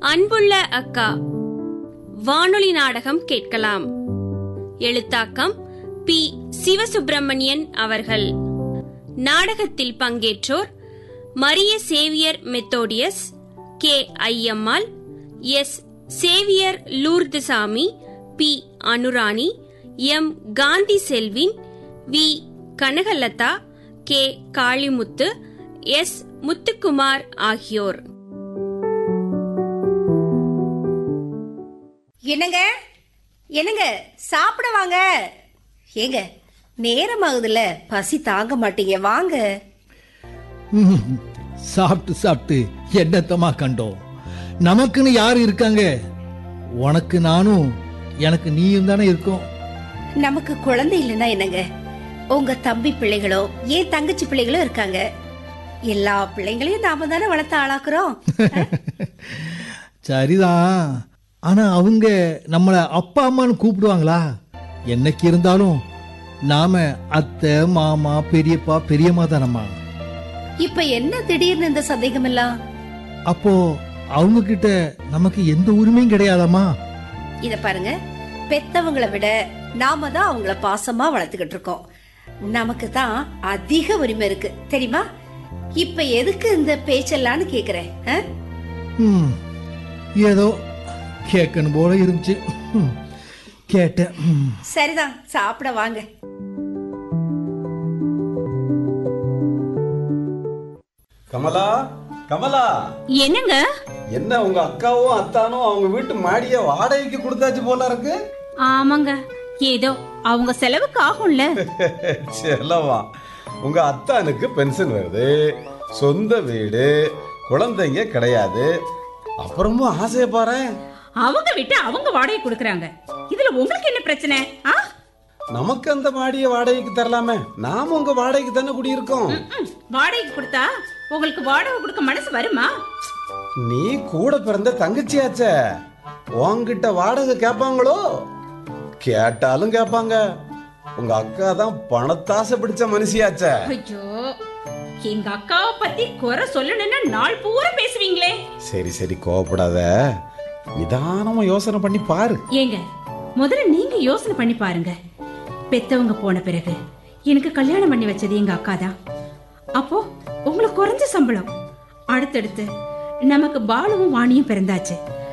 அன்புள்ள அக்கா வானொலி நாடகம் கேட்கலாம் எழுத்தாக்கம் பி சிவசுப்பிரமணியன் அவர்கள் நாடகத்தில் பங்கேற்றோர் Maria Xavier Methodius K Ayyammal S Xavier Lourdusamy P Anurani M Gandhi Selvin V Kanakalatha K Kalimuthu S Muthukumar ஆகியோர் என்னங்க என்னங்க சாப்பிட வாங்க ஏங்க நேரமாகுதுல்ல பசி தாங்க மாட்டீங்க வாங்க ம், சாப்பிட்டு சாப்பிட்டு என்னத்தமா கண்டோம் நமக்குன்னு யாரு இருக்காங்க உனக்கு நானும் எனக்கு நீயும் தானே இருக்கோம் நமக்கு குழந்தை இல்லைன்னா என்னங்க உங்க தம்பி பிள்ளைகளோ ஏன் தங்கச்சி பிள்ளைகளோ இருக்காங்க எல்லா பிள்ளைங்களையும் நாம தானே வளர்த்து ஆளாக்குறோம் சரிதான் ஆனா அவங்க நம்மள அப்பா அம்மான்னு கூப்பிடுவாங்களா என்னைக்கு இருந்தாலும் நாம அத்தை மாமா பெரியப்பா பெரியம்மா தானம்மா இப்ப என்ன திடீர்னு இந்த சந்தேகம் எல்லாம் அப்போ அவங்க கிட்ட நமக்கு எந்த உரிமையும் கிடையாதாம்மா இத பாருங்க பெத்தவங்களை விட நாம தான் அவங்கள பாசமா வளர்த்துக்கிட்டு இருக்கோம் நமக்கு தான் அதிக உரிமை இருக்கு தெரியுமா இப்ப எதுக்கு இந்த பேச்செல்லாம்னு கேக்குறேன் ஆ? ம், ஏதோ கேட்கணும் போல இருந்துச்சு ம், கேட்டேன் ம். சரிதான் சாப்பிட வாங்க கமலா கமலா என்னங்க என்ன உங்க அக்காவும் அத்தானும் அவங்க வீட்டு மாடிய வாடகைக்கு கொடுத்தாச்சு போல இருக்கு ஆமாங்க ஏதோ அவங்க செலவுக்கு ஆகும்ல செல்லவா உங்க அத்தானுக்கு பென்ஷன் வருது சொந்த வீடு குழந்தைங்க கிடையாது அப்புறமும் ஆசைய பாரு அவங்க விட்டு அவங்க வாடகை கொடுக்கறாங்க இதுல உங்களுக்கு என்ன பிரச்சனை ஆ? நமக்கு அந்த மாடிய வாடகைக்கு தரலாமே நாம உங்க வாடகைக்கு தானே குடியிருக்கோம் ம், வாடகைக்கு கொடுத்தா உங்களுக்கு வாடகை கொடுக்க மனசு வருமா நீ கூட பிறந்த தங்கச்சியாச்சே உன்கிட்ட வாடகை கேட்பாங்களோ கேட்டாலும் கேட்பாங்க உங்க அக்கா தான் பணத்தாசை பிடிச்ச மனுஷியாச்சே ஐயோ எங்க அக்காவை பத்தி குறை சொல்லணும்னா நாள் பூரா பேசுவீங்களே சரி சரி கோவப்படாத நிதானமா யோசனை பண்ணி பாரு ஏங்க முதல்ல நீங்க யோசனை பண்ணி பாருங்க பெத்தவங்க போன பிறகு எனக்கு கல்யாணம் பண்ணி வச்சது எங்க அக்கா தான் அப்போ உங்களுக்கு குறைஞ்ச சம்பளம் அடுத்தடுத்து நமக்கு பாலுவும் வாணியும் பிறந்தாச்சு